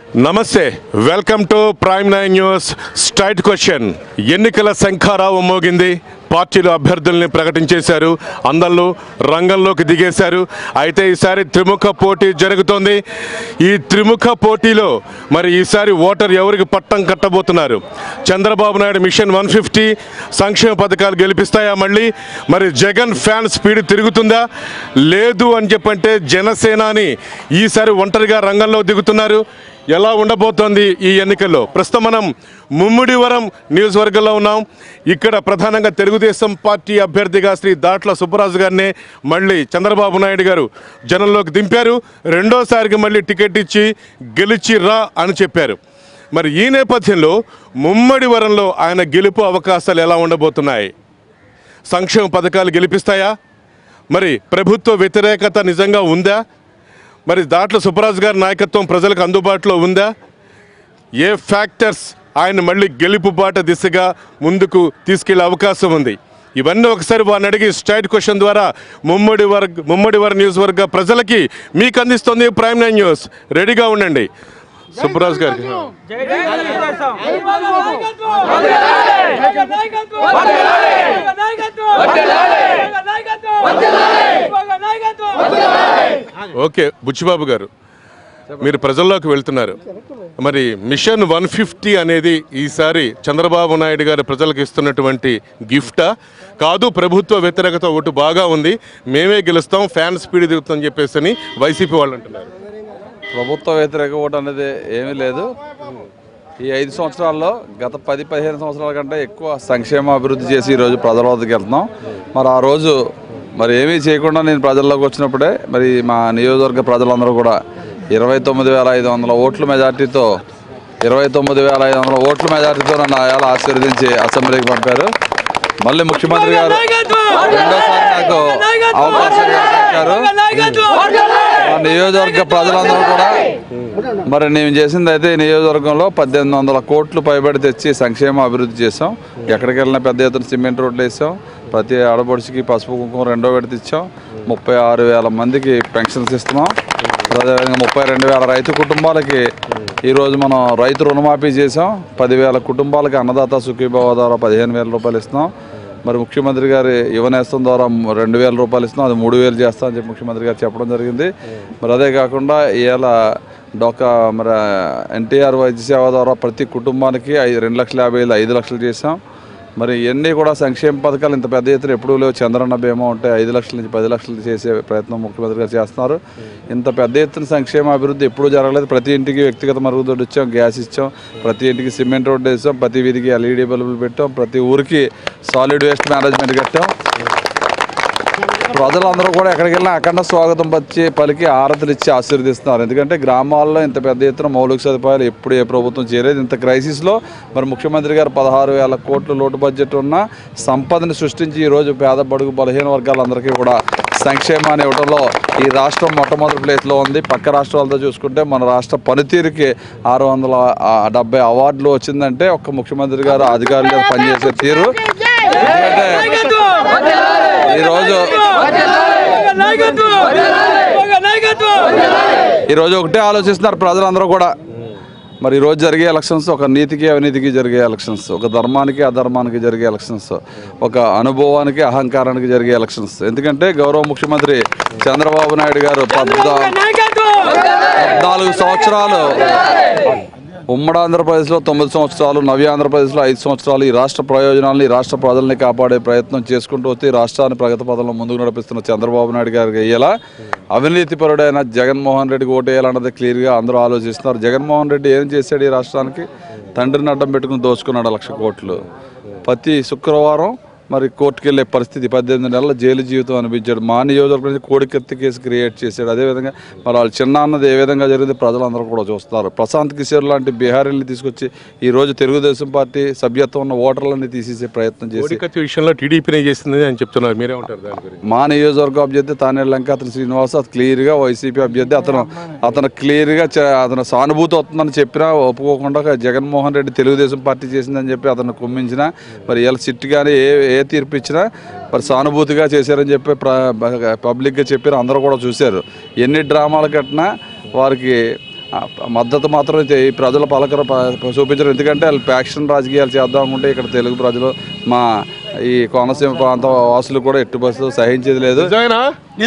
నమస్తే welcome to Prime Nine News straight question ఎన్నికల శంఖారావు మోగింది పార్టీలు అభ్యర్థుల్ని ప్రకటించేశారు అందరిలో రంగంలోకి దిగేశారు అయితే ఈసారి త్రిముఖ పోటీ జరుగుతోంది ఈ త్రిముఖ పోటీలో మరి ఈసారి ఓటర్ ఎవరికి పట్టం కట్టబోతున్నారు Chandrababu Naidu mission one fifty సంక్షేమ పథకాలు గెలిపిస్తాయా మళ్ళీ మరి జగన్ ఫ్యాన్ స్పీడ్ తిరుగుతుందా లేదు అని చెప్పంటే జనసేనాని ఈసారి ఒంటరిగా రంగంలో దిగుతున్నారు ఎలా ఉండబోతోంది ఈ ఎన్నికల్లో ప్రస్తుతం మనం ముమ్మిడివరం నియోజకవర్గంలో ఉన్నాం ఇక్కడ ప్రధానంగా తెలుగుదేశం పార్టీ అభ్యర్థిగా శ్రీ దాట్ల సుబ్బరాజు గారిని మళ్ళీ చంద్రబాబు నాయుడు గారు జనంలోకి దింపారు రెండోసారికి మళ్ళీ టికెట్ ఇచ్చి గెలిచి రా అని చెప్పారు మరి ఈ నేపథ్యంలో ముమ్మడివరంలో ఆయన గెలుపు అవకాశాలు ఎలా ఉండబోతున్నాయి సంక్షేమ పథకాలు గెలిపిస్తాయా మరి ప్రభుత్వ వ్యతిరేకత నిజంగా ఉందా మరి దాంట్లో సుబ్బరాజు గారి నాయకత్వం ప్రజలకు అందుబాటులో ఉందా ఏ ఫ్యాక్టర్స్ ఆయన మళ్ళీ గెలుపు బాట దిశగా ముందుకు తీసుకెళ్లే అవకాశం ఉంది ఇవన్నీ ఒకసారి వారిని అడిగి స్ట్రైట్ క్వశ్చన్ ద్వారా ముమ్మడి వర్గ ముమ్మడి వర్గ న్యూస్ వర్గ ప్రజలకి మీకు అందిస్తుంది ప్రైమ్ నైన్ న్యూస్ రెడీగా ఉండండి సుబ్బరాజు గారికి ఓకే బుచ్చిబాబు గారు మీరు ప్రజల్లోకి వెళ్తున్నారు మరి మిషన్ వన్ ఫిఫ్టీ అనేది ఈసారి చంద్రబాబు నాయుడు గారు ప్రజలకు ఇస్తున్నటువంటి గిఫ్టా కాదు ప్రభుత్వ వ్యతిరేకత ఒకటి బాగా ఉంది మేమే గెలుస్తాం ఫ్యాన్ స్పీడ్ దిగుతాం చెప్పేసి అని వైసీపీ వాళ్ళు అంటున్నారు ప్రభుత్వ వ్యతిరేక ఓటు అనేది ఏమీ లేదు ఈ ఐదు సంవత్సరాల్లో గత పది పదిహేను సంవత్సరాల కంటే ఎక్కువ సంక్షేమ అభివృద్ధి చేసి ఈరోజు ప్రజల వద్దకు వెళ్తున్నాం మరి ఆ రోజు మరి ఏమీ చేయకుండా నేను ప్రజల్లోకి వచ్చినప్పుడే మరి మా నియోజకవర్గ ప్రజలందరూ కూడా ఇరవై తొమ్మిది వేల ఐదు వందల ఓట్ల మెజార్టీతో ఇరవై తొమ్మిది వేల ఐదు వందల ఓట్ల మెజార్టీతో నన్ను ఆయాలు ఆశీర్వదించి అసెంబ్లీకి పంపారు మళ్ళీ ముఖ్యమంత్రి గారు రెండోసారి నాకు అవకాశం కల్పించారు మా నియోజకవర్గ ప్రజలందరూ కూడా మరి నేను చేసింది అయితే ఈ నియోజకవర్గంలో పద్దెనిమిది వందల కోట్లు పైబడి తెచ్చి సంక్షేమ అభివృద్ధి చేసాం ఎక్కడికి వెళ్ళినా పెద్ద ఎత్తున సిమెంట్ రోడ్లు వేసాం ప్రతి ఆడపడుచుకి పసుపు కుంకుమ రెండో విడత ఇచ్చాం ముప్పై ఆరు వేల మందికి పెన్షన్స్ ఇస్తున్నాం అదేవిధంగా ముప్పై రెండు వేల రైతు కుటుంబాలకి ఈరోజు మనం రైతు రుణమాఫీ చేసాం పదివేల కుటుంబాలకి అన్నదాత సుఖీభావ ద్వారా పదిహేను వేల రూపాయలు ఇస్తున్నాం మరి ముఖ్యమంత్రి గారి యువనేస్తం ద్వారా మ- రెండు వేల రూపాయలు ఇస్తున్నాం అది మూడు వేలు చేస్తాం అని చెప్పి ముఖ్యమంత్రి గారు చెప్పడం జరిగింది మరి అదే కాకుండా ఇవాళ డొక్క మరి ఎన్టీఆర్ వైద్య సేవ ద్వారా ప్రతి కుటుంబానికి ఐదు రెండు లక్షల యాభై వేలు ఐదు లక్షలు చేసాం మరి ఇవన్నీ కూడా సంక్షేమ పథకాలు ఇంత పెద్ద ఎత్తున ఎప్పుడూ లేవు చంద్రన్న బీమా ఉంటే ఐదు లక్షల నుంచి పది లక్షలు చేసే ప్రయత్నం ముఖ్యమంత్రి గారు చేస్తున్నారు ఇంత పెద్ద ఎత్తున సంక్షేమ అభివృద్ధి ఎప్పుడూ జరగలేదు ప్రతి ఇంటికి వ్యక్తిగత మరుగుదొడ్డి ఇచ్చాం గ్యాస్ ఇచ్చాం ప్రతి ఇంటికి సిమెంట్ రోడ్డు వేసాం ప్రతి వీధికి ఎల్ఈడి బల్బులు పెట్టాం ప్రతి ఊరికి సాలిడ్ వేస్ట్ మేనేజ్మెంట్ కట్టాం ప్రజలందరూ కూడా ఎక్కడికి వెళ్ళినా అఖండ స్వాగతం పచ్చి పలికి ఆరతులు ఇచ్చి ఆశీర్వదిస్తున్నారు ఎందుకంటే గ్రామాల్లో ఇంత పెద్ద ఎత్తున మౌలిక సదుపాయాలు ఎప్పుడు ఏ ప్రభుత్వం చేయలేదు ఇంత క్రైసిస్లో మరి ముఖ్యమంత్రి గారు పదహారు వేల కోట్ల లోటు బడ్జెట్ ఉన్న సంపదని సృష్టించి ఈరోజు పేద బడుగు బలహీన వర్గాలందరికీ కూడా సంక్షేమాన్ని ఇవ్వడంలో ఈ రాష్ట్రం మొట్టమొదటి ప్లేస్లో ఉంది పక్క రాష్ట్రాలతో చూసుకుంటే మన రాష్ట్ర పనితీరుకి ఆరు వందల ఆ, డెబ్బై అవార్డులు వచ్చిందంటే ఒక్క ముఖ్యమంత్రి గారు అధికారులు పనిచేసే తీరు ఎందుకంటే ఈరోజు ఈరోజు ఒకటే ఆలోచిస్తున్నారు ప్రజలందరూ కూడా మరి ఈరోజు జరిగే ఎలక్షన్స్ ఒక నీతికి అవినీతికి జరిగే ఎలక్షన్స్ ఒక ధర్మానికి అధర్మానికి జరిగే ఎలక్షన్స్ ఒక అనుభవానికి అహంకారానికి జరిగే ఎలక్షన్స్ ఎందుకంటే గౌరవ ముఖ్యమంత్రి చంద్రబాబు నాయుడు గారు పద్నా పద్నాలుగు సంవత్సరాలు ఉమ్మడి ఆంధ్రప్రదేశ్లో తొమ్మిది సంవత్సరాలు నవ్య ఆంధ్రప్రదేశ్లో ఐదు సంవత్సరాలు ఈ రాష్ట్ర ప్రయోజనాలను ఈ రాష్ట్ర ప్రజల్ని కాపాడే ప్రయత్నం చేసుకుంటూ వస్తే ఈ రాష్ట్రాన్ని ప్రగతి పదంలో ముందుకు నడిపిస్తున్న చంద్రబాబు నాయుడు గారికి ఇలా అవినీతిపరుడైన జగన్మోహన్ రెడ్డికి ఓటేయాలన్నది క్లియర్గా అందరూ ఆలోచిస్తున్నారు జగన్మోహన్ రెడ్డి ఏం చేశాడు ఈ రాష్ట్రానికి తండ్రిని అడ్డం పెట్టుకుని దోచుకున్నాడు లక్ష కోట్లు ప్రతి శుక్రవారం మరి కోర్టుకు వెళ్ళే పరిస్థితి పద్దెనిమిది నెలల జైలు జీవితం అనిపించాడు మా నియోజకవర్గం నుంచి కోడికత్తి కేసు క్రియేట్ చేశాడు అదేవిధంగా మరి వాళ్ళ చిన్న అన్నది ఏ విధంగా జరిగింది ప్రజలందరూ కూడా చూస్తున్నారు ప్రశాంత్ కిషోర్ లాంటి బీహారీని తీసుకొచ్చి ఈ రోజు తెలుగుదేశం పార్టీ సభ్యత్వం ఉన్న ఓటర్లని తీసేసే ప్రయత్నం చేసి కోడికత్తి విషయంలో టీడీపీనే చేసింది అని చెప్తున్నారు మీరే ఉంటారు దాని గురించి మా నియోజకవర్గ అభ్యర్థి తానేడు లంకాత్రి శ్రీనివాస్ అది క్లియర్గా వైసీపీ అభ్యర్థి అతను అతను క్లియర్గా చ- అతను సానుభూతి అవుతుందని చెప్పినా ఒప్పుకోకుండా జగన్మోహన్ రెడ్డి తెలుగుదేశం పార్టీ చేసిందని చెప్పి అతను కుమ్మించిన మరి ఇలా సిట్ కానీ ఏ ఏ తీర్పు ఇచ్చినా మరి సానుభూతిగా చేశారని చెప్పి ప్ర- పబ్లిక్గా చెప్పారు అందరూ కూడా చూశారు ఎన్ని డ్రామాలు కట్టినా వారికి ఆ, మద్దతు మాత్రం అయితే ఈ ప్రజల పలకర ప- చూపించరు ఎందుకంటే వాళ్ళు ఫ్యాక్షన్ రాజకీయాలు చేద్దాం అనుకుంటే ఇక్కడ తెలుగు ప్రజలు మా ఈ కోనసీమ ప్రాంత వాసులు కూడా ఎట్టి బస్సు సహించేది లేదు నిజమేనా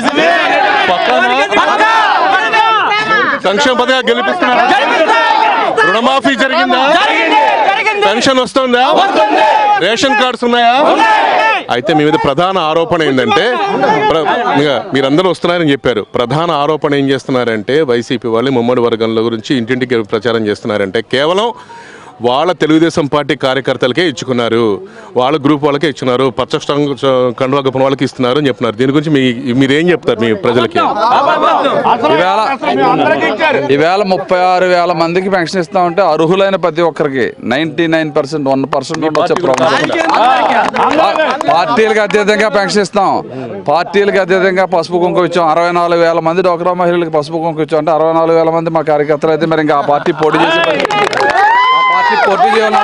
సంక్షేమ పథకాలు గెలిపిస్తున్నారా రుణమాఫీ జరిగిందా పెన్షన్ వస్తుందా రేషన్ కార్డ్స్ ఉన్నాయా అయితే మీ మీద ప్రధాన ఆరోపణ ఏంటంటే ప్ర- ఇంకా మీరందరూ వస్తున్నారని చెప్పారు ప్రధాన ఆరోపణ ఏం చేస్తున్నారంటే వైసీపీ వాళ్ళు ముమ్మడి వర్గంలో గురించి ఇంటింటికి ప్రచారం చేస్తున్నారంటే కేవలం వాళ్ళ తెలుగుదేశం పార్టీ కార్యకర్తలకే ఇచ్చుకున్నారు వాళ్ళ గ్రూప్ వాళ్ళకే ఇచ్చున్నారు పచ్చ స్ట్రంగ్ కండువా గొప్ప వాళ్ళకి ఇస్తున్నారు అని చెప్తున్నారు దీని గురించి మీ మీరేం చెప్తారు మీ ప్రజలకి ఈవేళ ఈవేళ ముప్పై ఆరు వేల మందికి పెన్షన్ ఇస్తా ఉంటే అర్హులైన ప్రతి ఒక్కరికి ninety nine percent one percent ఉండొచ్చు ప్రమాదంగా. పార్టీలకు అత్యధికంగా పెన్షన్ ఇస్తాం పార్టీలకు అత్యధికంగా పసుపు కుంకుమ ఇచ్చాం అరవై నాలుగు వేల మంది డోక్రా మహిళలకు పసుపు కుంకుమ ఇచ్చాం అంటే అరవై నాలుగు వేల మంది మా కార్యకర్తలు అయితే మరి ఇంకా ఆ పార్టీ పోటీ చేసే పరిస్థితి. ఆ పార్టీ పోటీ చేయాలి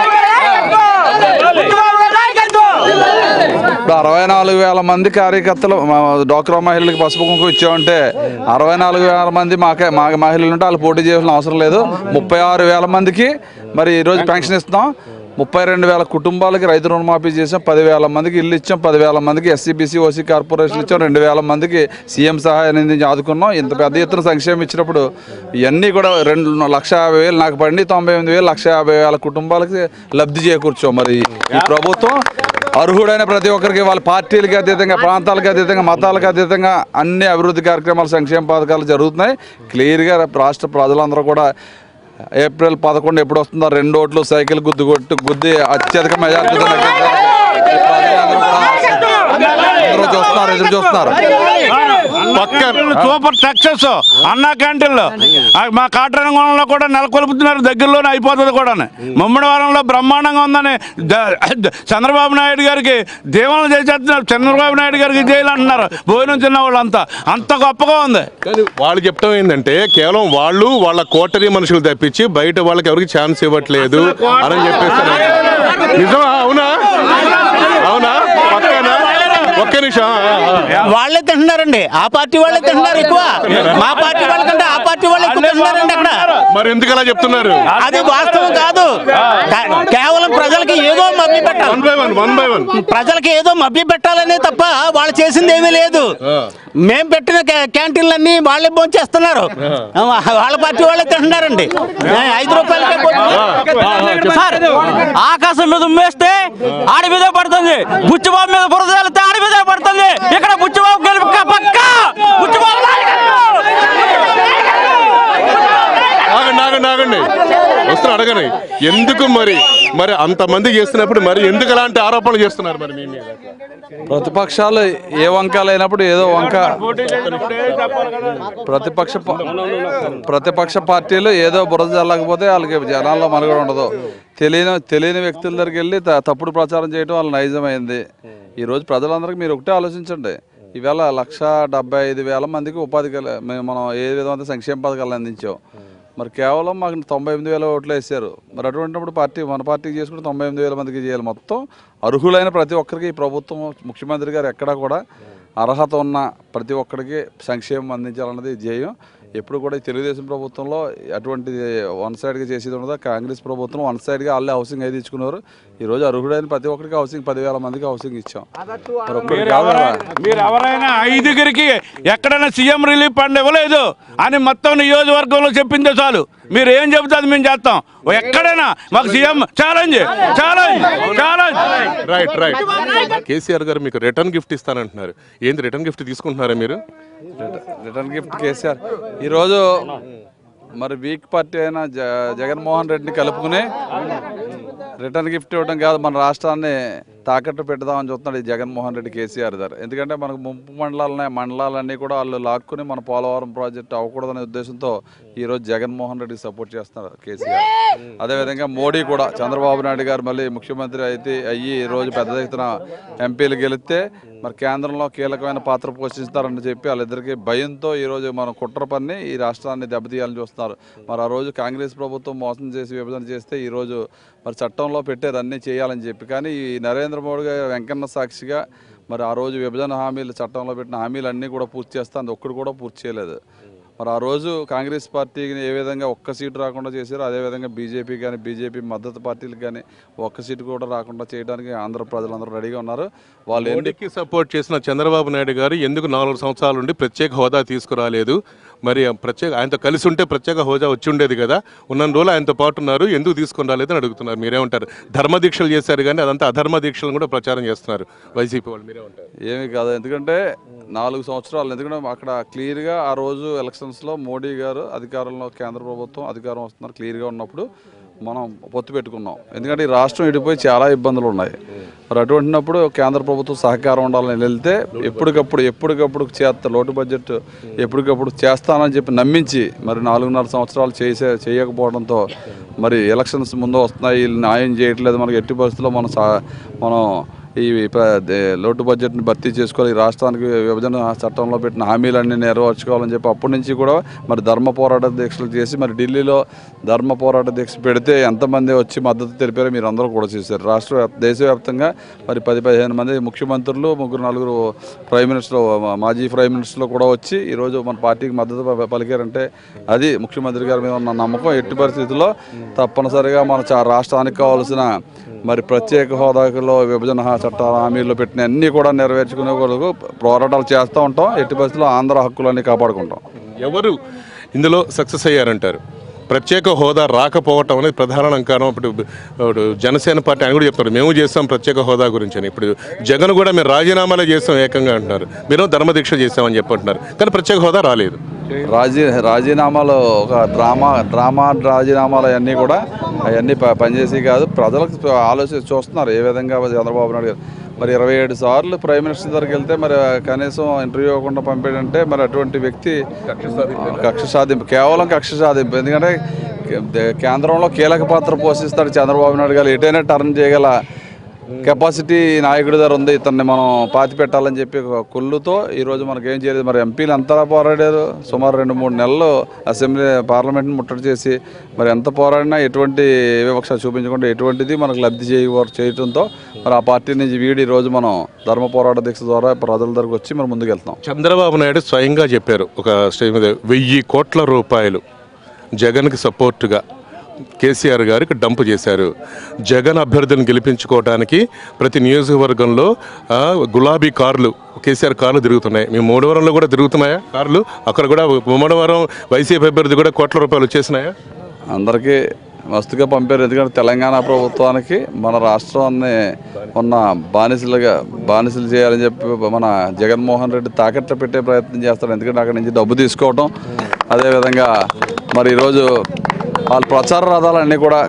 ఇప్పుడు అరవై నాలుగు వేల మంది కార్యకర్తలు మా డోక్రా మహిళలకు పసుపు కుంకుమ ఇచ్చామంటే అరవై నాలుగు వేల మంది మాకే మా మహిళలు ఉంటే వాళ్ళు పోటీ చేయాల్సిన అవసరం లేదు ముప్పై ఆరు వేల మందికి మరి ఈరోజు పెన్షన్ ఇస్తాం ముప్పై రెండు వేల కుటుంబాలకి రైతు రుణమాఫీ చేసాం పదివేల మందికి ఇల్లు ఇచ్చాం పదివేల మందికి ఎస్సీబీసీ ఓసీ కార్పొరేషన్ ఇచ్చాం రెండు వేల మందికి సీఎం సహాయ నిధి ఆదుకున్నాం ఇంత పెద్ద ఎత్తున సంక్షేమం ఇచ్చినప్పుడు ఇవన్నీ కూడా రెండు లక్ష యాభై వేలు నాకు పడి తొంభై ఎనిమిది వేలు లక్ష యాభై వేల కుటుంబాలకి లబ్ధి చేకూర్చాం మరి ఈ ప్రభుత్వం అర్హుడైన ప్రతి ఒక్కరికి వాళ్ళ పార్టీలకి అతీతంగా ప్రాంతాలకు అతీతంగా మతాలకు అతీతంగా అన్ని అభివృద్ధి కార్యక్రమాలు సంక్షేమ పథకాలు జరుగుతున్నాయి క్లియర్గా రాష్ట్ర ప్రజలందరూ కూడా ఏప్రిల్ పదకొండు ఎప్పుడు వస్తుందో రెండు ఓట్లు సైకిల్ గుద్దు కొట్టు గుద్ది అత్యధిక మెజార్టీతో నెగ్గించాలి. ఈ ప్రజలందరూ కూడా అందరూ చూస్తున్నారు ఎదురు చూస్తున్నారు పక్క సూపర్ సక్సెస్ అన్నా క్యాంటీన్లో ఆ, మా కాటరంగంలో కూడా నెలకొల్పుతున్నారు దగ్గరలోనే అయిపోతుంది కూడా ముమ్మడివారంలో బ్రహ్మాండంగా ఉందని ద- ద- చంద్రబాబు నాయుడు గారికి దీవెనలు చేసేస్తున్నారు చంద్రబాబు నాయుడు గారికి జైలు అంటున్నారు భోజనం తిన్న వాళ్ళంతా అంత గొప్పగా ఉంది కానీ వాళ్ళు చెప్తాం ఏంటంటే కేవలం వాళ్ళు వాళ్ళ కోటరీ మనుషులు తప్పించి బయట వాళ్ళకి ఎవరికి ఛాన్స్ ఇవ్వట్లేదు అని చెప్పేస్తారు నిజమా అవునా అవునా పక్కనా ఒక్క నిమిషం ఆ, ఆ. వాళ్ళే తింటున్నారండి ఆ పార్టీ వాళ్ళే తింటున్నారు ఎక్కువ మా పార్టీ వాళ్ళకంటే ఆ పార్టీ వాళ్ళు ఎక్కువ తింటున్నారండి అక్కడ మరి ఎందుకు అలా చెప్తున్నారు అది వాస్తవం కాదు కా- కేవలం ప్రజలకి ఏదో మభ్య వన్ పెట్టాలి by one one by one ప్రజలకి ఏదో మభ్య పెట్టాలనే తప్ప వాళ్ళు చేసింది ఏమీ లేదు మేం పెట్టిన క్యా- క్యాంటీన్లన్నీ వాళ్ళే భోంచేస్తున్నారు వాళ్ళ పార్టీ వాళ్ళే తింటున్నారండి ఏ, ఐదు రూపాయలకే భోజనం. సార్ ఆకాశం మీద ఉమ్మేస్తే ఆడి మీదే పడుతుంది బుచ్చిబాబు మీద బురద వెళ్తే ఆడి మీదే పడుతుంది ఇక్కడ బుచ్చిబాబు గెలుపు పక్క బుచ్చిబాబు ఆగండి ఆగండి ఆగండి వస్తున్నా అడగండి ఎందుకు మరి మరి అంతమంది చేస్తున్నప్పుడు మరి ఎందుకు అలాంటి ఆరోపణలు చేస్తున్నారు మరి మీ మీద ప్రతిపక్షాలు ఏ వంక లేనప్పుడు ఏదో వంక ప్రతిపక్ష ప- ప్రతిపక్ష పార్టీలు ఏదో బురద చల్లకపోతే వాళ్ళకి జనాల్లో మనుగడ ఉండదు తెలియని తెలియని వ్యక్తుల దగ్గరికి వెళ్ళి త- తప్పుడు ప్రచారం చేయడం వాళ్ళ నైజమైంది ఈరోజు ప్రజలందరికీ మీరు ఒకటే ఆలోచించండి ఈవేళ లక్ష డెబ్బై ఐదు వేల మందికి ఉపాధి కల మేము మనం ఏ విధమైన సంక్షేమ పథకాలు అందించాం మరి కేవలం మాకు తొంభై ఎనిమిది వేల ఓట్లు వేసారు మరి అటువంటిప్పుడు పార్టీ మన పార్టీకి చేసుకుంటే తొంభై ఎనిమిది వేల మందికి చేయాలి మొత్తం అర్హులైన ప్రతి ఒక్కరికి ఈ ప్రభుత్వం ముఖ్యమంత్రి గారు ఎక్కడా కూడా అర్హత ఉన్న ప్రతి ఒక్కరికి సంక్షేమం అందించాలన్నది ధ్యేయం ఎప్పుడు కూడా ఈ తెలుగుదేశం ప్రభుత్వంలో అటువంటి వన్ సైడ్గా చేసేది ఉండదు కాంగ్రెస్ ప్రభుత్వం వన్ సైడ్గా వాళ్ళే హౌసింగ్ అయితే ఇచ్చుకున్నారు ఈరోజు అర్హుడైన ప్రతి ఒక్కరికి హౌసింగ్ పదివేల మందికి హౌసింగ్ ఇచ్చాం మరి ఒక్కరికి కాదు కదా. మీరు ఎవరైనా ఐదుగురికి ఎక్కడైనా సీఎం రిలీఫ్ ఫండ్ ఇవ్వలేదు అని మొత్తం నియోజకవర్గంలో చెప్పిందే చాలు మీరు ఏం చెబితే అది మేము చేస్తాం ఎక్కడైనా మాకు CM challenge challenge challenge right right KCR గారు మీకు రిటర్న్ గిఫ్ట్ ఇస్తానంటున్నారు ఏంది రిటర్న్ గిఫ్ట్ తీసుకుంటున్నారా మీరు రిటర్న్ గిఫ్ట్ కేసీఆర్ ఈరోజు మరి వీక్ పార్టీ అయిన జ జగన్మోహన్ రెడ్డిని కలుపుకుని రిటర్న్ గిఫ్ట్ ఇవ్వడం కాదు మన రాష్ట్రాన్ని తాకట్టు పెడదామని చూస్తున్నాడు ఈ జగన్మోహన్ రెడ్డి కేసీఆర్ గారు ఎందుకంటే మనకు ముంపు మండలాలనే మండలాలన్నీ కూడా వాళ్ళు లాక్కుని మన పోలవరం ప్రాజెక్ట్ అవ్వకూడదనే ఉద్దేశంతో ఈరోజు జగన్మోహన్ రెడ్డికి సపోర్ట్ చేస్తున్నారు కేసీఆర్ అదేవిధంగా మోడీ కూడా చంద్రబాబు నాయుడు గారు మళ్ళీ ముఖ్యమంత్రి అయితే అయ్యి ఈ రోజు పెద్ద ఎత్తున ఎంపీలు గెలిస్తే మరి కేంద్రంలో కీలకమైన పాత్ర పోషిస్తారని చెప్పి వాళ్ళిద్దరికి భయంతో ఈరోజు మనం కుట్ర పన్ని ఈ రాష్ట్రాన్ని దెబ్బతీయాలని చూస్తున్నారు మరి ఆ రోజు కాంగ్రెస్ ప్రభుత్వం మోసం చేసి విభజన చేస్తే ఈరోజు మరి చట్టంలో పెట్టారు అన్నీ చేయాలని చెప్పి కానీ ఈ నరేంద్ర మోడీ గారు వెంకన్న సాక్షిగా మరి ఆ రోజు విభజన హామీలు చట్టంలో పెట్టిన హామీలు అన్నీ కూడా పూర్తి చేస్తాను ఒక్కడు కూడా పూర్తి చేయలేదు మరి ఆ రోజు కాంగ్రెస్ పార్టీకి ఏ విధంగా ఒక్క సీటు రాకుండా చేశారో అదేవిధంగా బీజేపీ కానీ బీజేపీ మద్దతు పార్టీలకు కానీ ఒక్క సీటు కూడా రాకుండా చేయడానికి ఆంధ్ర ప్రజలందరూ రెడీగా ఉన్నారు వాళ్ళు ఎన్ని మోడీకి సపోర్ట్ చేసిన చంద్రబాబు నాయుడు గారు ఎందుకు నాలుగు సంవత్సరాల నుండి ప్రత్యేక హోదా తీసుకురాలేదు మరి ఆ ప్రత్యేక ఆయనతో కలిసి ఉంటే ప్రత్యేక హోదా వచ్చి ఉండేది కదా ఉన్న రోజులు ఆయనతో పాటు ఉన్నారు ఎందుకు తీసుకొని రాలేదని అడుగుతున్నారు మీరేమంటారు ధర్మ దీక్షలు చేశారు కానీ అదంతా అధర్మ దీక్షలను కూడా ప్రచారం చేస్తున్నారు వైసీపీ వాళ్ళు మీరేమంటారు ఏమీ కాదు ఎందుకంటే నాలుగు సంవత్సరాలు ఎందుకంటే అక్కడ క్లియర్గా ఆ రోజు ఎలక్షన్స్లో మోడీ గారు అధికారంలో కేంద్ర ప్రభుత్వం అధికారం వస్తున్నారు క్లియర్గా ఉన్నప్పుడు మనం పొత్తు పెట్టుకున్నాం ఎందుకంటే ఈ రాష్ట్రం ఇడిపోయి చాలా ఇబ్బందులు ఉన్నాయి మరి అటువంటినప్పుడు కేంద్ర ప్రభుత్వం సహకారం ఉండాలని వెళ్తే ఎప్పటికప్పుడు ఎప్పటికప్పుడు చేస్తా లోటు బడ్జెట్ ఎప్పటికప్పుడు చేస్తానని చెప్పి నమ్మించి మరి నాలుగున్నర సంవత్సరాలు చేసే చేయకపోవడంతో మరి ఎలక్షన్స్ ముందు వస్తున్నాయి వీళ్ళు న్యాయం చేయట్లేదు మనకి ఎట్టి పరిస్థితుల్లో మనం సా- మనం ఈ ప- దే- లోటు బడ్జెట్ని భర్తీ చేసుకోవాలి ఈ రాష్ట్రానికి విభజన చట్టంలో పెట్టిన హామీలన్నీ నెరవేర్చుకోవాలని చెప్పి అప్పటి నుంచి కూడా మరి ధర్మ పోరాట దీక్షలు చేసి మరి ఢిల్లీలో ధర్మ పోరాట దీక్ష పెడితే ఎంతమంది వచ్చి మద్దతు తెలిపారో మీరు అందరూ కూడా చూశారు రాష్ట్ర వ్యాప్- దేశవ్యాప్తంగా మరి పది పదిహేను మంది ముఖ్యమంత్రులు ముగ్గురు నలుగురు ప్రైమ్ మినిస్టర్ మాజీ ప్రైమ్ మినిస్టర్లు కూడా వచ్చి ఈరోజు మన పార్టీకి మద్దతు ప- పలికారంటే అది ముఖ్యమంత్రి గారి మీద ఉన్న నమ్మకం ఎట్టి పరిస్థితుల్లో తప్పనిసరిగా మన చా- రాష్ట్రానికి కావాల్సిన మరి ప్రత్యేక హోదాలో విభజన హా- చట్టాల హామీల్లో పెట్టిన అన్ని కూడా నెరవేర్చుకునే కొరకు పోరాటాలు చేస్తూ ఉంటాం ఎట్టి పరిస్థితుల్లో ఆంధ్ర హక్కులన్నీ కాపాడుకుంటాం ఎవరు ఇందులో సక్సెస్ అయ్యారంటారు ప్రత్యేక హోదా రాకపోవటం అనేది ప్రధాన కారణం ఇప్పుడు ఇప్పుడు జనసేన పార్టీ ఆయన కూడా చెప్తారు మేము చేస్తాం ప్రత్యేక హోదా గురించి అని ఇప్పుడు జగన్ కూడా మేము రాజీనామాలే చేస్తాం ఏకంగా అంటున్నారు మీరు ధర్మదీక్ష చేస్తామని చెప్పంటున్నారు కానీ ప్రత్యేక హోదా రాలేదు రాజీ రాజీనామాలు ఒక డ్రామా డ్రామా రాజీనామాలు అవన్నీ కూడా అవన్నీ ప- పనిచేసి కాదు ప్రజలకు ఆలోచన చూస్తున్నారు ఏ విధంగా చంద్రబాబు నాయుడు గారు మరి ఇరవై ఏడు సార్లు ప్రైమ్ మినిస్టర్ దగ్గరికి వెళ్తే మరి కనీసం ఇంటర్వ్యూ ఇవ్వకుండా పంపాడంటే మరి అటువంటి వ్యక్తి కక్ష సాధింపు కేవలం కక్ష సాధింపు ఎందుకంటే కే- కేంద్రంలో కీలక పాత్ర పోషిస్తాడు చంద్రబాబు నాయుడు గారు ఎటైనా టర్న్ చేయగల కెపాసిటీ నాయకుడి దగ్గర ఉంది ఇతన్ని మనం పాతి పెట్టాలని చెప్పి ఒక కుళ్ళుతో ఈరోజు మనకి ఏం చేయలేదు మరి ఎంపీలు ఎంతలా పోరాడారు సుమారు రెండు మూడు నెలలు అసెంబ్లీ పార్లమెంట్ని ముట్టడి చేసి మరి ఎంత పోరాడినా ఎటువంటి వివక్ష చూపించకుండా ఎటువంటిది మనకు లబ్ధి చేయ చేయడంతో మరి ఆ పార్టీ నుంచి వీడి ఈరోజు మనం ధర్మ పోరాట దీక్ష ద్వారా ప్రజల దగ్గరకు వచ్చి మనం ముందుకు వెళ్తాం చంద్రబాబు నాయుడు స్వయంగా చెప్పారు ఒక స్టేజ్ మీద వెయ్యి కోట్ల రూపాయలు జగన్కి సపోర్టుగా కేసీఆర్ గారికి డంప్ చేశారు జగన్ అభ్యర్థిని గెలిపించుకోవడానికి ప్రతి నియోజకవర్గంలో ఆ, గులాబీ కార్లు కేసీఆర్ కార్లు తిరుగుతున్నాయి మీ మూడవరంలో కూడా తిరుగుతున్నాయా కార్లు అక్కడ కూడా మూడవరం వైసీపీ అభ్యర్థి కూడా కోట్ల రూపాయలు వచ్చేసినాయా అందరికీ మస్తుగా పంపారు ఎందుకంటే తెలంగాణ ప్రభుత్వానికి మన రాష్ట్రాన్ని ఉన్న బానిసలుగా బానిసలు చేయాలని చెప్పి మన జగన్మోహన్ రెడ్డి తాకట్టు పెట్టే ప్రయత్నం చేస్తారు ఎందుకంటే అక్కడి నుంచి డబ్బు తీసుకోవటం అదేవిధంగా మరి ఈరోజు వాళ్ళ ప్రచార రథాలన్నీ కూడా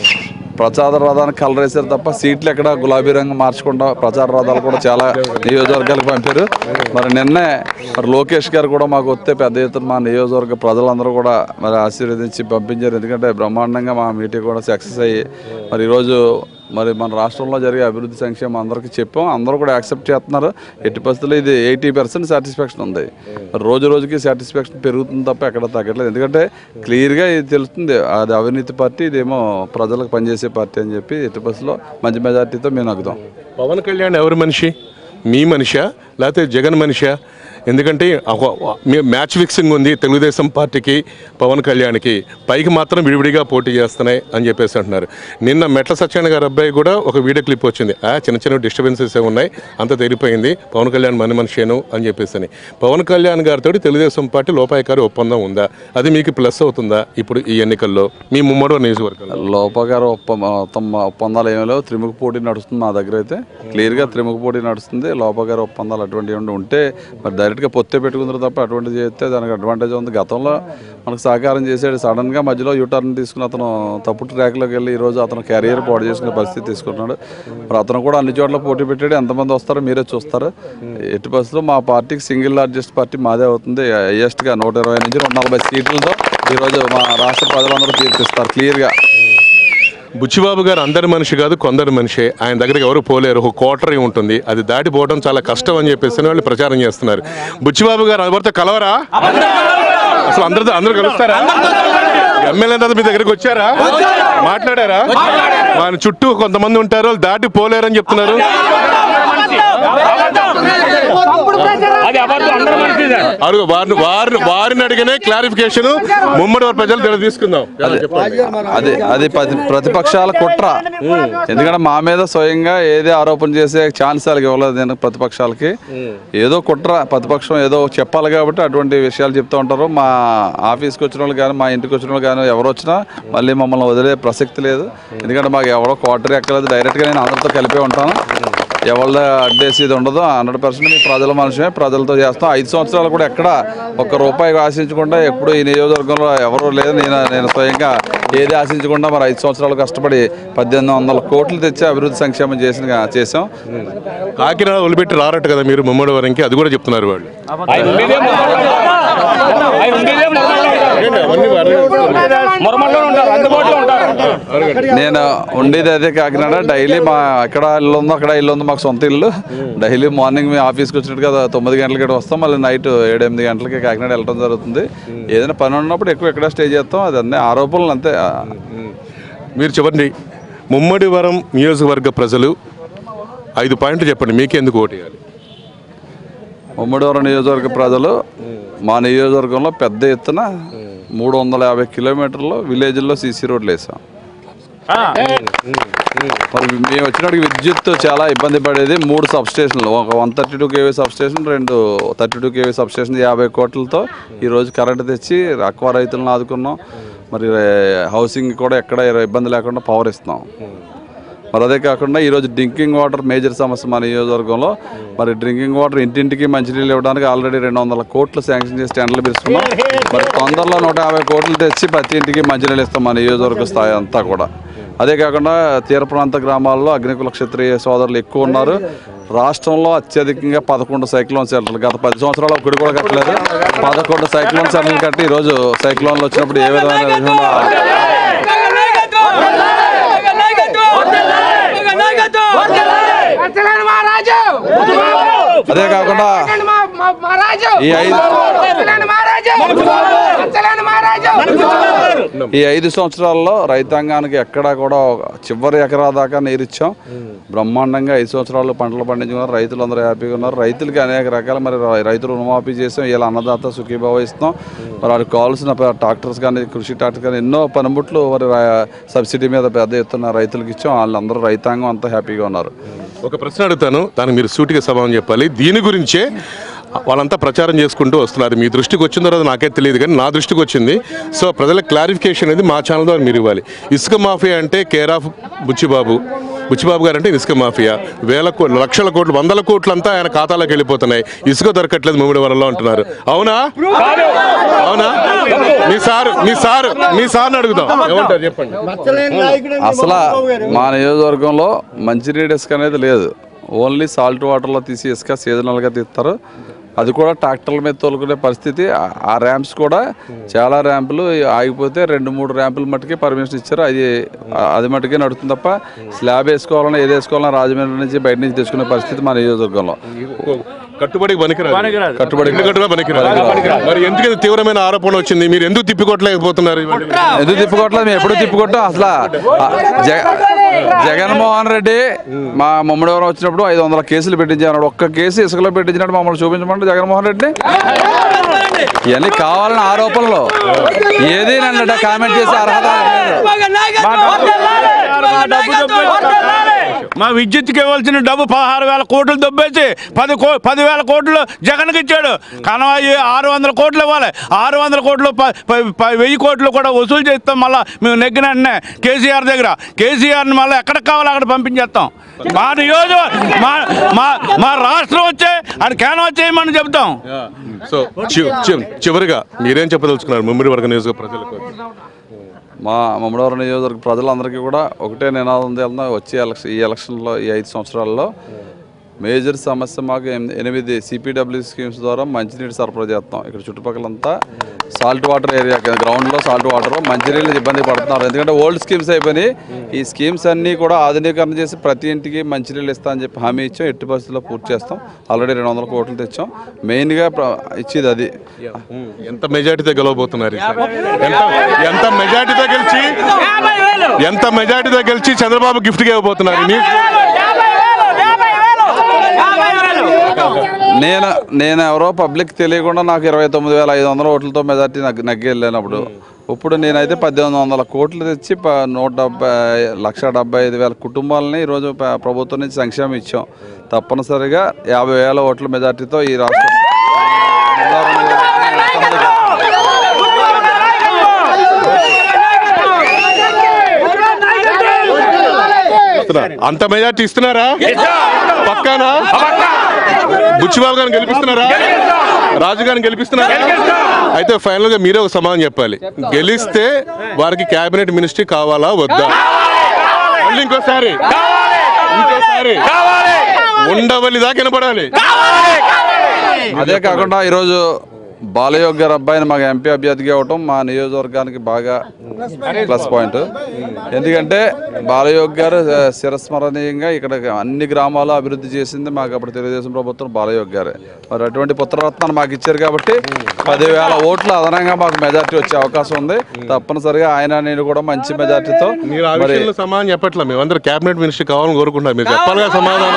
ప్రచార రథానికి కలర్ వేశారు తప్ప సీట్లు ఎక్కడ గులాబీ రంగు మార్చకుండా ప్రచార రథాలు కూడా చాలా నియోజకవర్గాలకు పంపారు మరి నిన్నే మరి లోకేష్ గారు కూడా మాకు వస్తే పెద్ద ఎత్తున మా నియోజకవర్గ ప్రజలందరూ కూడా మరి ఆశీర్వదించి పంపించారు ఎందుకంటే బ్రహ్మాండంగా మా మీటింగ్ కూడా సక్సెస్ అయ్యి మరి ఈరోజు మరి మన రాష్ట్రంలో జరిగే అభివృద్ధి సంక్షేమం అందరికీ చెప్పాం అందరూ కూడా యాక్సెప్ట్ చేస్తున్నారు ఎట్టి పరిస్థితుల్లో ఇది ఎయిటీ పర్సెంట్ సాటిస్ఫాక్షన్ ఉంది మరి రోజు రోజుకి సాటిస్ఫాక్షన్ పెరుగుతుంది తప్ప ఎక్కడ తగ్గట్లేదు ఎందుకంటే క్లియర్గా ఇది తెలుస్తుంది అది అవినీతి పార్టీ ఇదేమో ప్రజలకు పనిచేసే పార్టీ అని చెప్పి ఎట్టి పరిస్థితుల్లో మంచి మెజార్టీతో మేము నగ్గుతాం పవన్ కళ్యాణ్ ఎవరి మనిషి మీ మనిషా లేకపోతే జగన్ మనిషా ఎందుకంటే ఒక- మీ- మ్యాచ్ ఫిక్సింగ్ ఉంది తెలుగుదేశం పార్టీకి పవన్ కళ్యాణ్కి పైకి మాత్రం విడివిడిగా పోటీ చేస్తున్నాయి అని చెప్పేసి అంటున్నారు నిన్న మెట్ల సత్యనారాయణ గారి అబ్బాయి కూడా ఒక వీడియో క్లిప్ వచ్చింది ఆ చిన్న చిన్న డిస్టర్బెన్సెస్ ఉన్నాయి అంత తెలిపోయింది పవన్ కళ్యాణ్ మన మనిషేను అని చెప్పేసి అని పవన్ కళ్యాణ్ గారితో తెలుగుదేశం పార్టీ లోపాయకారి ఒప్పందం ఉందా అది మీకు ప్లస్ అవుతుందా ఇప్పుడు ఈ ఎన్నికల్లో మీ ముమ్మడి నియోజకవర్గంలో లోపగారు ఒప్ప మొత్తం ఒప్పందాలు ఏమీ లేవు త్రిముఖ పోటీ నడుస్తుంది మా దగ్గర అయితే క్లియర్గా త్రిముఖ పోటీ నడుస్తుంది లోపగారు ఒప్పందాలు అటువంటివి ఉండి ఉంటే మరి డైరెక్ట్గా పొత్తే పెట్టుకుంటారు తప్ప అటువంటిది చేస్తే దానికి అడ్వాంటేజ్ ఉంది గతంలో మనకు సహకారం చేసాడు సడన్గా మధ్యలో యూటర్న్ తీసుకుని అతను తప్పుడు ట్రాక్లోకి వెళ్ళి ఈరోజు అతను కెరియర్ పాడు చేసుకునే పరిస్థితి తీసుకుంటున్నాడు మరి అతను కూడా అన్ని చోట్ల పోటీ పెట్టాడు ఎంతమంది వస్తారో మీరే చూస్తారు ఎట్టి పరిస్థితుల్లో మా పార్టీకి సింగిల్ లార్జెస్ట్ పార్టీ మాదే అవుతుంది హైయెస్ట్గా నూట ఇరవై నుంచి నూట నలభై సీట్లతో ఈరోజు మా రాష్ట్ర ప్రజలందరూ తీర్పిస్తారు క్లియర్గా బుచ్చిబాబు గారు అందరి మనిషి కాదు కొందరి మనిషే ఆయన దగ్గరికి ఎవరు పోలేరు ఒక కోటరీ ఉంటుంది అది దాటిపోవడం చాలా కష్టం అని చెప్పేసి వాళ్ళు ప్రచారం చేస్తున్నారు బుచ్చిబాబు గారు ఎవరితో కలవరా అసలు అందరితో అందరూ కలుస్తారా ఎమ్మెల్యే అందరూ మీ దగ్గరికి వచ్చారా మాట్లాడారా ఆయన చుట్టూ కొంతమంది ఉంటారు వాళ్ళు దాటి పోలేరని చెప్తున్నారు అది అబద్ధం అందరూ మంచిది సార్ అడుగు వారిని వారిని వారిని అడిగినే క్లారిఫికేషన్ ముమ్మడి వారి ప్రజలు తెలు తీసుకుందాం ఎలా చెప్పండి అది అది ప్రతి ప్రతిపక్షాల కుట్ర ఎందుకంటే మా మీద స్వయంగా ఏది ఆరోపణ చేసే ఛాన్స్ వాళ్ళకి ఇవ్వలేదు నేను ప్రతిపక్షాలకి ఏదో కుట్ర ప్రతిపక్షం ఏదో చెప్పాలి కాబట్టి అటువంటి విషయాలు చెప్తూ ఉంటారు మా ఆఫీస్కి వచ్చిన వాళ్ళు కానీ మా ఇంటికి వచ్చిన వాళ్ళు కానీ ఎవరు వచ్చినా మళ్ళీ మమ్మల్ని వదిలే ప్రసక్తి లేదు ఎందుకంటే మాకు ఎవరో క్వార్టర్ ఎక్కలేదు డైరెక్ట్గా నేను అందరితో కలిపే ఉంటాను ఎవరి అడ్డేసి ఇది ఉండదు హండ్రెడ్ పర్సెంట్ మీ ప్రజల మనుషమే ప్రజలతో చేస్తాం ఐదు సంవత్సరాలు కూడా ఎక్కడ ఒక్క రూపాయి ఆశించకుండా ఎప్పుడు ఈ నియోజకవర్గంలో ఎవరు లేదు నేను నేను స్వయంగా ఏది ఆశించకుండా మరి ఐదు సంవత్సరాలు కష్టపడి పద్దెనిమిది వందల కోట్లు తెచ్చి అభివృద్ధి సంక్షేమం చేసిన చేసాం కాకినాడ వదిలిపెట్టి రారట కదా మీరు ముమ్మడి వారికి అది కూడా చెప్తున్నారు వాళ్ళు ఆయన ఉండేదే మురమల్లో. ఆయన ఉండేదే మురమల్లో ఉంటారు. మురమల్లో ఉంటారు అందుబాటులో ఉంటారు నేను ఉండేది అదే కాకినాడ డైలీ మా ఎక్కడ ఇల్లు ఉందో అక్కడ ఇల్లు ఉందో మాకు సొంత ఇల్లు డైలీ మార్నింగ్ మేము ఆఫీస్కి వచ్చినట్టు కదా తొమ్మిది గంటలకి ఇక్కడ వస్తాం మళ్ళీ నైట్ ఏడు ఎనిమిది గంటలకి కాకినాడ వెళ్ళడం జరుగుతుంది ఏదైనా పని ఉన్నప్పుడు ఎక్కువ ఎక్కడ స్టే చేస్తాం అది అన్నీ ఆరోపణలు అంతే మీరు చెప్పండి ముమ్మడివరం నియోజకవర్గ ప్రజలు ఐదు పాయింట్లు చెప్పండి మీకెందుకు ఓటు వేయాలి ఉమ్మడివరం నియోజకవర్గ ప్రజలు మా నియోజకవర్గంలో పెద్ద ఎత్తున మూడు వందల యాభై కిలోమీటర్లు విలేజ్లో సీసీ రోడ్లు వేసాం మరి మేము వచ్చినప్పటికి విద్యుత్ చాలా ఇబ్బంది పడేది మూడు సబ్ స్టేషన్లు ఒక one thirty two KV substation రెండు thirty two KV substation యాభై కోట్లతో ఈరోజు కరెంట్ తెచ్చి అక్వా రైతులను ఆదుకున్నాం మరి హౌసింగ్ కూడా ఎక్కడ ఇబ్బంది లేకుండా పవర్ ఇస్తున్నాం మరి అదే కాకుండా ఈరోజు డ్రింకింగ్ వాటర్ మేజర్ సమస్య మన నియోజకవర్గంలో మరి డ్రింకింగ్ వాటర్ ఇంటింటికి మంచినీళ్ళు ఇవ్వడానికి ఆల్రెడీ రెండు వందల కోట్లు శాంక్షన్ చేసి టెండర్లు పిలుస్తున్నాం మరి తొందరలో నూట యాభై కోట్లు తెచ్చి ప్రతి ఇంటికి మంచినీళ్ళు ఇస్తాం మన నియోజకవర్గ స్థాయి అంతా కూడా అదే కాకుండా తీర ప్రాంత గ్రామాల్లో అగ్నికుల క్షత్రియ సోదరులు ఎక్కువ ఉన్నారు రాష్ట్రంలో అత్యధికంగా పదకొండు సైక్లోన్ సెంటర్లు గత పది సంవత్సరాలు ఒకటి కూడా కట్టలేదు పదకొండు సైక్లోన్ సెంటర్లు కట్టి ఈరోజు సైక్లోన్లు వచ్చినప్పుడు ఏ విధమైన విధంగా వచ్చలేను మహారాజు అదే కాకుండా వచ్చలేను మా- మా- మహారాజు ఈ ఐదు వచ్చలేను మహారాజు వచ్చలేను మహారాజు ఈ ఐదు సంవత్సరాల్లో రైతాంగానికి ఎక్కడా కూడా ఒక చివరి ఎకరా దాకా నీరిచ్చాం బ్రహ్మాండంగా ఐదు సంవత్సరాలు పంటలు పండించుకున్నారు రైతులందరూ హ్యాపీగా ఉన్నారు రైతులకి అనేక రకాల మరి రై- రైతు రుణమాఫీ చేసాం ఇలా అన్నదాత సుఖీభావ ఇస్తాం మరి వారికి కావాల్సిన ప- ట్రాక్టర్స్ కానీ కృషి ట్రాక్టర్స్ కానీ ఎన్నో పనిముట్లు మరి రా- సబ్సిడీ మీద పెద్ద ఎత్తున రైతులకు ఇచ్చాం వాళ్ళందరూ రైతాంగం అంతా హ్యాపీగా ఉన్నారు ఒక ప్రశ్న అడుగుతాను దానికి మీరు సూటిగా సమాధానం చెప్పాలి దీని గురించే వాళ్ళంతా ప్రచారం చేసుకుంటూ వస్తున్నారు మీ దృష్టికి వచ్చిన తర్వాత నాకే తెలియదు కానీ నా దృష్టికి వచ్చింది సో ప్రజలకు క్లారిఫికేషన్ అనేది మా ఛానల్ ద్వారా మీరు ఇవ్వాలి ఇసుక మాఫియా అంటే కేర్ ఆఫ్ బుచ్చిబాబు బుచ్చిబాబు గారు అంటే ఇసుక మాఫియా వేల కోట్లు లక్షల కోట్లు వందల కోట్లు అంతా ఆయన ఖాతాలోకి వెళ్ళిపోతున్నాయి ఇసుక దొరకట్లేదు ముమ్మిడి వరంలో అంటున్నారు అవునా అవునా మీ సార్ మీ సార్ మీ సార్ని అడుగుదాం ఏమంటారు చెప్పండి అసలు మా నియోజకవర్గంలో మంచినీటి ఇసుక అనేది లేదు ఓన్లీ సాల్ట్ వాటర్లో తీసి ఇసుక సీజనల్గా తీస్తారు అది కూడా ట్రాక్టర్ల మీద తోలుకునే పరిస్థితి ఆ- ఆ ర్యాంప్స్ కూడా చాలా ర్యాంపులు ఆగిపోతే రెండు మూడు ర్యాంపులు మట్టుకే పర్మిషన్ ఇచ్చారు అది అది మట్టుకే నడుస్తుంది తప్ప స్లాబ్ వేసుకోవాలన్నా ఏది వేసుకోవాలన్నా రాజమండ్రి నుంచి బయట నుంచి తెచ్చుకునే పరిస్థితి మా నియోజకవర్గంలో కట్టుబడికి పనికిరాదు పనికిరాదు. కట్టుబడి ఎందుకు కట్టుబడి పనికిరాదు మరి ఎందుకు ఇది తీవ్రమైన ఆరోపణ వచ్చింది మీరు ఎందుకు తిప్పికొట్టలేకపోతున్నారు ఇవన్నీ? ఎందుకు తిప్పుకోవట్లేదు మేము ఎప్పుడు తిప్పుకుంటాం అసలు ఆ, జగ- జగన్మోహన్ రెడ్డి మా మమ్మడివరం వచ్చినప్పుడు ఐదు వందల కేసులు పెట్టించాడు ఒక్క కేసు ఇసుకలో పెట్టించినట్టు మమ్మల్ని చూపించమంటే జగన్మోహన్ రెడ్డి ఇవన్నీ కావాలని ఆరోపణలు ఏది నన్ను కామెంట్ చేసే అర్హత లేదు. మా విద్యుత్కి ఇవ్వాల్సిన డబ్బు పదహారు వేల కోట్లు దొబ్బేసి పది కో పదివేల కోట్లు జగన్కి ఇచ్చాడు కానీ అవి ఆరు వందల కోట్లు ఇవ్వాలి ఆరు వందల కోట్లు ప- ప- ప- వెయ్యి కోట్లు కూడా వసూలు చేస్తాం మళ్ళీ మేము నెగ్గిన వెంటనే కేసీఆర్ దగ్గర కేసీఆర్ని మళ్ళీ ఎక్కడికి కావాలో అక్కడ పంపించేస్తాం మా నియోజక మా మా మా రాష్ట్రం వచ్చే అది కేనం వచ్చేయమని చెప్తాం సో చి- చి- చివరిగా మీరేం చెప్పదలుచుకున్నారు ముమ్మిడి వర్గ నియోజక ప్రజలకు మా మమ్మడవరం నియోజకవర్గ ప్రజలందరికీ కూడా ఒకటే నినాదం వెళ్దాం వచ్చే ఎలక్షన్ ఈ ఎలక్షన్లో ఈ ఐదు సంవత్సరాల్లో మేజర్ సమస్య మాకు ఎనిమిది- ఎనిమిది సిపిడబ్ల్యూ స్కీమ్స్ ద్వారా మంచినీటి సరఫరా చేస్తాం ఇక్కడ చుట్టుపక్కలంతా సాల్ట్ వాటర్ ఏరియా గ్రౌండ్లో సాల్ట్ వాటర్ మంచినీళ్ళు ఇబ్బంది పడుతున్నారు ఎందుకంటే ఓల్డ్ స్కీమ్స్ అయిపోయినాయి ఈ స్కీమ్స్ అన్నీ కూడా ఆధునీకరణ చేసి ప్రతి ఇంటికి మంచినీళ్ళు ఇస్తా అని చెప్పి హామీ ఇచ్చాం ఎట్టి పరిస్థితుల్లో పూర్తి చేస్తాం ఆల్రెడీ రెండు వందల కోట్లు తెచ్చాం మెయిన్గా ప్ర- ఇచ్చేది అది ఎంత మెజార్టీతో గెలవబోతున్నారు ఈసారి? ఎంత ఎంత మెజార్టీతో గెలిచి ఎంత మెజార్టీతో గెలిచి చంద్రబాబు గిఫ్ట్ ఇవ్వబోతున్నారు ఈ నియోజక- నేను నేను ఎవరో పబ్లిక్ తెలియకుండా నాకు ఇరవై తొమ్మిది వేల ఐదు వందల ఓట్లతో మెజార్టీ నగ్గి నగ్గి వెళ్ళినప్పుడు ఇప్పుడు నేనైతే పద్దెనిమిది వందల కోట్లు తెచ్చి ప- నూట డెబ్బై లక్ష డెబ్బై ఐదు వేల కుటుంబాలని ఈరోజు ప- ప్రభుత్వం నుంచి సంక్షేమం ఇచ్చాం తప్పనిసరిగా యాభై వేల ఓట్ల మెజార్టీతో ఈ రాష్ట్రం అంత మెజార్టీ ఇస్తున్నారా పక్కానా బుచ్చిబాబు గారిని గెలిపిస్తున్నారా రాజు గారిని గెలిపిస్తున్నారా అయితే ఫైనల్ గా మీరే ఒక సమాధానం చెప్పాలి గెలిస్తే వారికి కేబినెట్ మినిస్ట్రీ కావాలా వద్దా మళ్ళీ ఇంకోసారి ఇంకోసారి ఉండవల్లి దాకా వినపడాలి అదే కాకుండా ఈరోజు బాలయోగ్ గారు అబ్బాయిని మాకు ఎంపీ అభ్యర్థిగా ఇవ్వటం మా నియోజకవర్గానికి బాగా ప్లస్ పాయింట్ ఎందుకంటే బాలయోగ్ గారు ఆ, చిరస్మరణీయంగా ఇక్కడ అన్ని గ్రామాలు అభివృద్ధి చేసింది మాకు అప్పుడు తెలుగుదేశం ప్రభుత్వం బాలయోగ్ గారే మరి అటువంటి పుత్రరత్నాన్ని మాకు ఇచ్చారు కాబట్టి పదివేల ఓట్లు అదనంగా మాకు మెజార్టీ వచ్చే అవకాశం ఉంది తప్పనిసరిగా ఆయన నేను కూడా మంచి మెజార్టీతో మీరు ఆ మరి విషయంలో సమాధానం చెప్పట్లా మేమందరూ కేబినెట్ మినిస్ట్రీ కావాలని కోరుకుంటున్నాం మీరు చెప్పాలిగా సమాధానం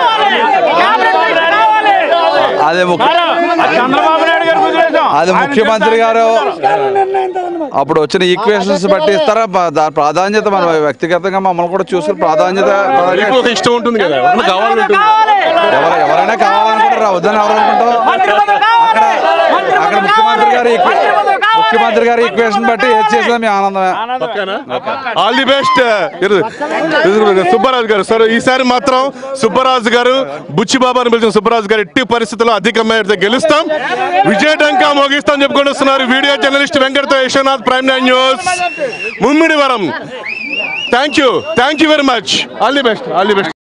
అదే ముఖ్య చంద్రబాబు నాయుడు గారికి వదిలేసాం అది ముఖ్యమంత్రి గారు అప్పుడు వచ్చిన ఈక్వేషన్స్ బట్టి ఇస్తారా ప- దా- ప్రాధాన్యత మన వ్యక్తిగతంగా మమ్మల్ని కూడా చూసుకుని ప్రాధాన్యత మీకు ఒక ఇష్టం ఉంటుంది కదా ఎవరికైనా కావాలని ఉంటుంది ఎవరు ఎవరైనా కావాలనుకుంటారా వద్దని ఎవరు అనుకుంటాం అక్కడ అక్కడ ముఖ్యమంత్రి గారు ఈక్వే- ముఖ్యమంత్రి గారి ఈక్వేషన్ బట్టి ఏది చేసినా మీ ఆనందమే ఆల్ ది బెస్ట్ సుబ్బరాజు గారు సార్ ఈసారి మాత్రం సుబ్బరాజు గారు బుచ్చిబాబు అని పిలిచిన సుబ్బరాజు గారు ఎట్టి పరిస్థితుల్లో అధిక మేరతో గెలుస్తాం విజయ డంకా మోగిస్తాం చెప్పుకొని వస్తున్నారు వీడియో జర్నలిస్ట్ వెంకటతో Yashwanath Prime Nine News Mummidivaram thank you thank you very much all the best all the best